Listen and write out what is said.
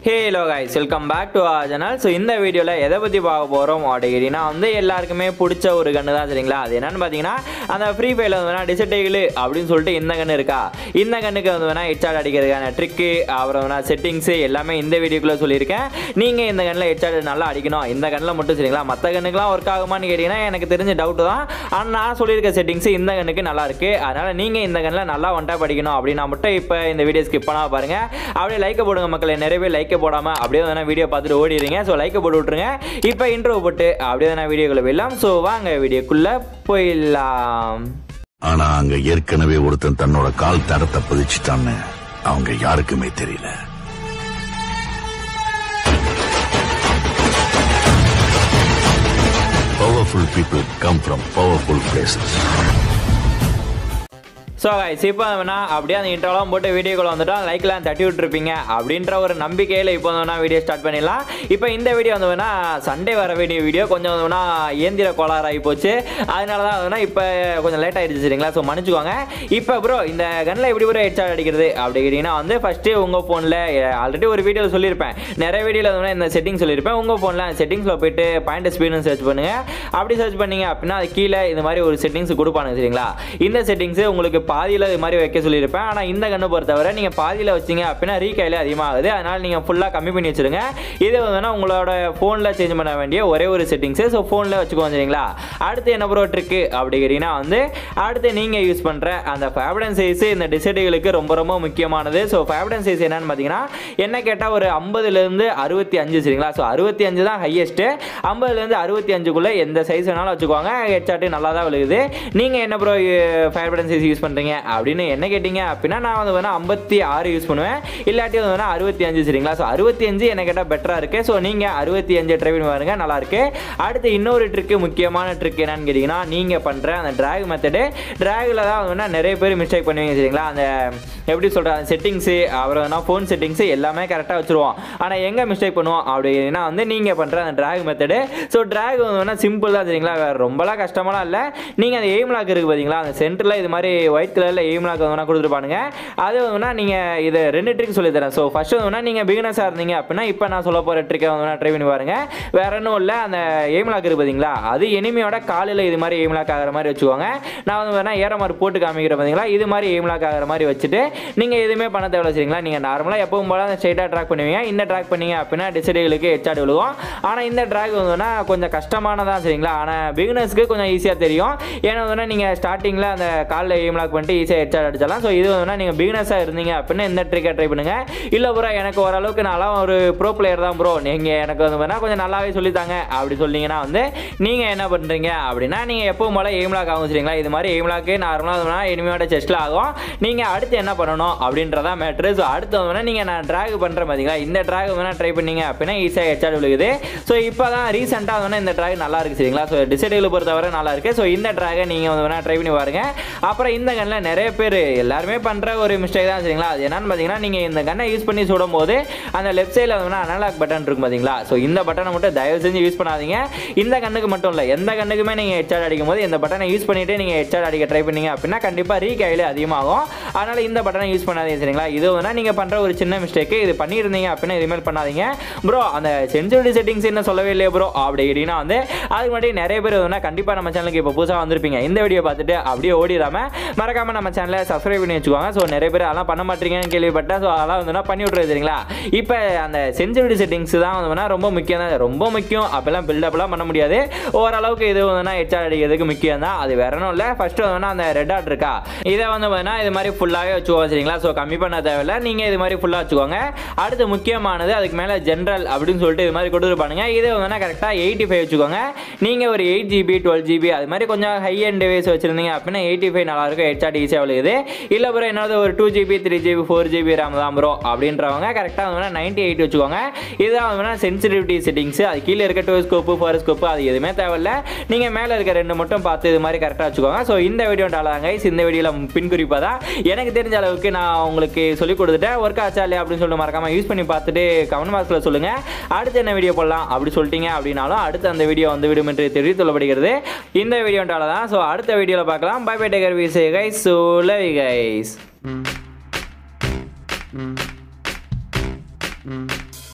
Hello guys welcome back to our channel so இந்த வீடியோவில் எதை பற்றி பார்க்க போகிறோம் அப்படிங்கிறீங்கன்னா வந்து எல்லாருக்குமே பிடிச்ச ஒரு கன்று தான் சரிங்களா அது என்னன்னு பார்த்தீங்கன்னா அந்த ஃப்ரீ ஃபயரில் வந்து வேணா டிசைடைலு அப்படின்னு சொல்லிட்டு இந்த கன்று இருக்கா இந்த கண்ணுக்கு வந்து வேணா ஹெச்ஆர் அடிக்கிறதுக்கான ட்ரிக்கு அப்புறம் வேணா செட்டிங்ஸு எல்லாமே இந்த வீடியோக்குள்ளே சொல்லியிருக்கேன் நீங்கள் இந்த கண்ணில் ஹெச்ஆர் நல்லா அடிக்கணும் இந்த கண்ணில் மட்டும் சரிங்களா மற்ற கண்ணுக்குலாம் ஒர்க் ஆகுமான்னு கேட்டிங்கன்னா எனக்கு தெரிஞ்ச டவுட்டு தான் ஆனால் நான் சொல்லியிருக்க செட்டிங்ஸ் இந்த கண்ணுக்கு நல்லா இருக்கு அதனால் நீங்கள் இந்த கண்ணில் நல்லா ஒன்ட்டா படிக்கணும் அப்படின்னா மட்டும் இப்போ இந்த வீடியோ ஸ்கிப் பண்ணாம பாருங்க அப்படியே லைக்கை போடுங்க மக்களே நிறைய பேர் லைக்கை போடாமல் அப்படியே வந்து வீடியோ பார்த்துட்டு ஓடிடுறீங்க ஸோ லைக்கை போட்டு விட்ருங்க இப்போ இன்ட்ரோ போட்டு அப்படியே தான் வீடியோக்குள்ளே போயிடலாம் ஸோ வாங்க வீடியோக்குள்ளே போயிடலாம் ஆனா அங்க ஏற்கனவே ஒருத்தன் தன்னோட கால் தடத்தை பதிச்சுட்டான்னு அவங்க யாருக்குமே தெரியல powerful people come from powerful places so guys இப்போ வேணா அப்படியே அந்த இன்ட்ரோலாம் போட்டு வீடியோக்குள்ள வந்துட்டோம் லைக்லாம் தட்டி விட்டுருப்பீங்க அப்படின்ற ஒரு நம்பிக்கையில் இப்போ வேணா வீடியோ ஸ்டார்ட் பண்ணிடலாம் இப்போ இந்த வீடியோ வந்து வேணா சண்டே வர வேண்டிய வீடியோ கொஞ்சம் வந்து வேணா இயந்திர கோளாறு ஆகி போச்சு அதனால தான் வேணா இப்போ கொஞ்சம் லேட் ஆயிடுச்சு சரிங்களா ஸோ மன்னிச்சுக்கோங்க இப்போ ப்ரோ இந்த கன்னில் எப்படி ப்ரோ ஹெட்ஷாட் அடிக்கிறது அப்படிங்கிறீங்கன்னா வந்து ஃபஸ்ட்டு உங்கள் ஃபோனில் ஆல்ரெடி ஒரு வீடியோ சொல்லியிருப்பேன் நிறைய வீடியோவில் வந்து இந்த செட்டிங் சொல்லியிருப்பேன் உங்கள் ஃபோனில் செட்டிங்ஸில் போயிட்டு பாயிண்ட் ஸ்பீடுன்னு சர்ச் பண்ணுங்கள் அப்படி சர்ச் பண்ணீங்க அப்படின்னா அது கீழே இது மாதிரி ஒரு செட்டிங்ஸ் கொடுப்பானுங்க சரிங்களா இந்த செட்டிங்ஸ் உங்களுக்கு பாதியில் இது மாதிரி வைக்க சொல்லியிருப்பேன் ஆனால் இந்த கண்ணை பொறுத்தவரை நீங்கள் பாதியில் வச்சீங்க அப்படின்னா ரீகையில் அதிகமாகுது அதனால் நீங்கள் ஃபுல்லாக கம்மி பண்ணி வச்சுருங்க இது வந்து உங்களோட ஃபோனில் சேஞ்ச் பண்ண வேண்டிய ஒரே ஒரு செட்டிங்ஸு ஸோ ஃபோனில் வச்சுக்கோங்க சரிங்களா அடுத்து என்ன ப்ரோ ட்ரிக்கு அப்படிங்கிறீங்கன்னா வந்து அடுத்து நீங்கள் யூஸ் பண்ணுற அந்த ஃபேப்டன் சைஸ் இந்த டிசைடுகளுக்கு ரொம்ப ரொம்ப முக்கியமானது ஸோ ஃபேப்டன் சைஸ் என்னன்னு பார்த்தீங்கன்னா என்ன கேட்டால் ஒரு ஐம்பதுலேருந்து அறுபத்தி அஞ்சு சரிங்களா ஸோ அறுபத்தி அஞ்சு தான் ஹையஸ்ட்டு ஐம்பதுலேருந்து அறுபத்தி அஞ்சுக்குள்ளே எந்த சைஸ் வேணாலும் வச்சுக்கோங்க ஹெட்சாட்டு நல்லா தான் விழுகுது நீங்கள் என்ன ப்ரோ ஃபேப்டன் சைஸ் யூஸ் பண்ணுறீங்க அப்படின்னு என்ன கேட்டிங்க அப்படின்னா நான் வந்து வேணால் ஐம்பத்தி ஆறு யூஸ் பண்ணுவேன் இல்லாட்டி வந்து வேணால் அறுபத்தி அஞ்சு சரிங்களா ஸோ அறுபத்தி அஞ்சு என்ன கேட்டால் பெட்டராக இருக்குது ஸோ நீங்கள் அறுபத்தி அஞ்சு ட்ரை பண்ணி பாருங்க நல்லா இருக்கு அடுத்து இன்னொரு ட்ரிக்கு முக்கியமான ட்ரிக் என்னன்னு கேட்டிங்கன்னா நீங்கள் பண்ணுற அந்த ட்ராக் மெத்தடு ட்ராகில் தான் வந்து நிறைய பேர் மிஸ்டேக் பண்ணுவீங்க சரிங்களா அந்த எப்படி சொல்கிற அந்த செட்டிங்ஸு அப்புறம் வேணா ஃபோன் செட்டிங்ஸு எல்லாமே கரெக்டாக வச்சுருவோம் ஆனால் எங்கே மிஸ்டேக் பண்ணுவோம் அப்படின்னா வந்து நீங்கள் பண்ணுற அந்த ட்ராக் மெத்தடு ஸோ ட்ராக் வந்து வேணால் சிம்பிள் தான் சரிங்களா வேறு ரொம்பலாம் கஷ்டமாலாம் இல்லை நீங்கள் அந்த எய்ம் லாக் இருக்குது பார்த்தீங்களா அந்த சென்டரில் இது மாதிரி ஒயிட் கலரில் எய்ம் லாக் வந்து வேணால் கொடுத்துருப்பானுங்க அது வேணா நீங்கள் இது ரெண்டு ட்ரிக் சொல்லி தரேன் ஸோ ஃபஸ்ட்டு வந்து வேணா நீங்கள் பிகினஸாக இருந்தீங்க அப்படின்னா இப்போ நான் சொல்ல போகிற ட்ரிக்கை வந்து வேணா ட்ரை பண்ணி பாருங்க வேற ஒன்றும் இல்லை அந்த எய்ம் லாக் இருக்குது பார்த்தீங்களா அது எனிமையோட காலில் இது மாதிரி எய்ம் லாக் ஆகிற மாதிரி வச்சுக்கோங்க நான் வந்து வேணா ஏற மாதிரி போட்டு காமிக்கிறேன் பார்த்தீங்களா இது மாதிரி எய்ம் லாக் ஆகிற மாதிரி வச்சுட்டு நீங்கள் எதுவுமே பண்ண தேவை சரிங்களா நீங்கள் நார்மலாக எப்பவும் போல அந்த ஸ்ட்ரைட்டாக ட்ராக் பண்ணுவீங்க இந்த ட்ராக் பண்ணீங்க அப்படின்னா டிசைடுகளுக்கு ஹெச்ஆர் விழுகும் ஆனால் இந்த ட்ராக் வந்துன்னா கொஞ்சம் கஷ்டமானதான் சரிங்களா ஆனால் பிகினர்ஸ்க்கு கொஞ்சம் ஈஸியாக தெரியும் ஏன்னா வந்து நீங்கள் ஸ்டார்டிங்கில் அந்த காலில் எய்ம் லாக் பண்ணிட்டு ஈஸியாக ஹெச்ஆர் அடிச்சிடலாம் ஸோ இது வந்து நீங்கள் பிகினர்ஸாக இருந்தீங்க அப்படின்னா இந்த ட்ரிக்கை ட்ரை பண்ணுங்க இல்லை ப்ரோ எனக்கு ஓரளவுக்கு நான்லாம் ஒரு ப்ரோ பிளேயர் தான் ப்ரோ நீங்கள் எனக்கு வந்து வேணா கொஞ்சம் நல்லாவே சொல்லித்தாங்க அப்படி சொன்னீங்கன்னா வந்து நீங்கள் என்ன பண்ணுறீங்க அப்படின்னா நீங்கள் எப்பவும் போல எய்ம் லாக் ஆகும் சரிங்களா இது மாதிரி எய்ம் லாக்கு நார்மலாக எனிமையோட செஸ்ட்டில் ஆகும் நீங்கள் அடுத்து என்ன பண்ணணும் அப்படின்றதான் மேட்ரு ஸோ அடுத்து வந்து நீங்கள் நான் ட்ராக் பண்ணுறேன் பார்த்தீங்களா இந்த ட்ராக் வேணால் ட்ரை பண்ணீங்க அப்படின்னா ஈஸியாக ஹெச்ஆர் விழுகுது ஸோ இப்போ தான் ரீசெண்டாக வந்து இந்த ட்ராக் நல்லா இருக்கு சரிங்களா ஸோ டிசைடுகளை பொறுத்தவரை நல்லா இருக்கு ஸோ இந்த ட்ராகை நீங்கள் வந்து வேணால் ட்ரை பண்ணி பாருங்க அப்புறம் இந்த கண்ணில் நிறைய பேர் எல்லாருமே பண்ணுற ஒரு மிஸ்டேக் தான் சரிங்களா அது என்னன்னு பார்த்தீங்கன்னா நீங்கள் இந்த கண்ணை யூஸ் பண்ணி சுடும் போது அந்த லெஃப்ட் சைடில் வந்து அனலாக் பட்டன் இருக்கும் பார்த்தீங்களா ஸோ இந்த பட்டனை மட்டும் தயவு செஞ்சு யூஸ் பண்ணாதீங்க இந்த கண்ணுக்கு மட்டும் இல்லை எந்த கண்ணுக்குமே நீங்கள் ஹெச்ஆர் அடிக்கும் போது இந்த பட்டனை யூஸ் பண்ணிட்டு நீங்கள் ஹெச்ஆர் அடிக்க ட்ரை பண்ணீங்க அப்படின்னா கண்டிப்பாக ரீகையில் அதிகமாகும் அதனால் இந்த பட்டனை யூஸ் பண்ணாதீங்க சரிங்களா இது வந்து நீங்கள் பண்ணுற ஒரு சின்ன மிஸ்டேக்கு இது பண்ணியிருந்தீங்க அப்படின்னா இதுமாதிரி பண்ணாதீங்க ப்ரோ அந்த சென்சிட்டிவ் செட்டிங்ஸ் என்ன சொல்லவே இல்லையே ப்ரோ அப்படி இப்படின்னா வந்து அதுக்கு முன்னாடி நிறைய பேர் வந்து கண்டிப்பாக நம்ம சேனலுக்கு இப்போ புதுசாக வந்திருப்பீங்க இந்த வீடியோ பார்த்துட்டு அப்படியே ஓடிடாம மறக்காம நம்ம சேனலை சப்ஸ்கிரைப் பண்ணி வச்சுக்கோங்க ஸோ நிறைய பேர் அதெல்லாம் பண்ண மாட்டீங்கன்னு கேள்விப்பட்டேன் ஸோ அதெல்லாம் வந்து பண்ணி விட்றது சரிங்களா இப்போ அந்த சென்சிட்டிவ் செட்டிங்ஸ் தான் வந்து ரொம்ப முக்கியம் தான் ரொம்ப முக்கியம் அப்பெல்லாம் பில்டப்லாம் பண்ண முடியாது ஓரளவுக்கு இது வந்து ஹெச்ஆர் அடிக்கிறதுக்கு முக்கியம் தான் அது வேற ஒன்றும் இல்லை ஃபர்ஸ்ட் வந்து அந்த ரெட் ஆட் இருக்கா இதை வந்து பார்த்தீங்கன்னா இது மாதிரி ஃபுல்லாகவே வச்சுக்கோங்க சரிங்களா ஸோ கம்மி பண்ண தேவையில்ல நீங்கள் இது மாதிரி ஃபுல்லாக வச்சுக்கோங்க அடுத்து முக்கியமானது அதுக்கு மேலே ஜென்ரல் அப்படின்னு சொல்லிட்டு இது மாதிரி கொடுத்துருப்பானுங்க இதை வந்து கரெக்டாக எயிட்டி ஃபைவ் வச்சுக்கோங்க நீங்கள் ஒரு எயிட் ஜிபி டுவெல் ஜிபி அது மாதிரி கொஞ்சம் ஹை அண்ட் டிவைஸ் வச்சிருந்தீங்க அப்படின்னா எயிட்டி ஃபைவ் நல்லாயிருக்கும் ஹெச்ஆர் ஈஸியாக விழுகுது இல்லை ப்ரோ என்னது ஒரு two GB three GB four GB RAM தான் ப்ரோ அப்படின்றவங்க கரெக்டாக வந்து நைன்ட்டி எயிட் வச்சுக்கோங்க இதுதான் வந்து சென்சிட்டிவிட்டி செட்டிங்ஸ் அது கீழே இருக்க டூ ஸ்கோப்பு ஃபோர் ஸ்கோப்பு அது எதுவுமே தேவையில்ல நீங்கள் மேலே இருக்க ரெண்டு மட்டும் பார்த்து இது மாதிரி கரெக்டாக வச்சுக்கோங்க ஸோ இந்த வீடியோ டாலாங்க இந்த வீடியோவில் பின்குறிப்பாக தான் எனக்கு தெரிஞ்ச அளவுக்கு நான் உங்களுக்கு சொல்லிக் கொடுத்துட்டேன் ஒர்க் ஆச்சா இல்லையா அப்படின்னு சொல்லிட்டு மறக்காமல் யூஸ் பண்ணி பார்த்துட்டு கமெண்ட் பாக்ஸில் சொல்லுங்கள் அடுத்து என்ன வீடியோ போடலாம் அப்படி சொல்லிட்டீங்க அப்படின்னாலும் அடுத்து அந்த வீடியோ வந்து விடும் என்று தெரிவித்துள்ளப்படுகிறது இந்த வீடியோண்டால தான் ஸோ அடுத்த வீடியோவில் பார்க்கலாம் பை பை டேக்கர் விசே guys so love guys Mm. Mm.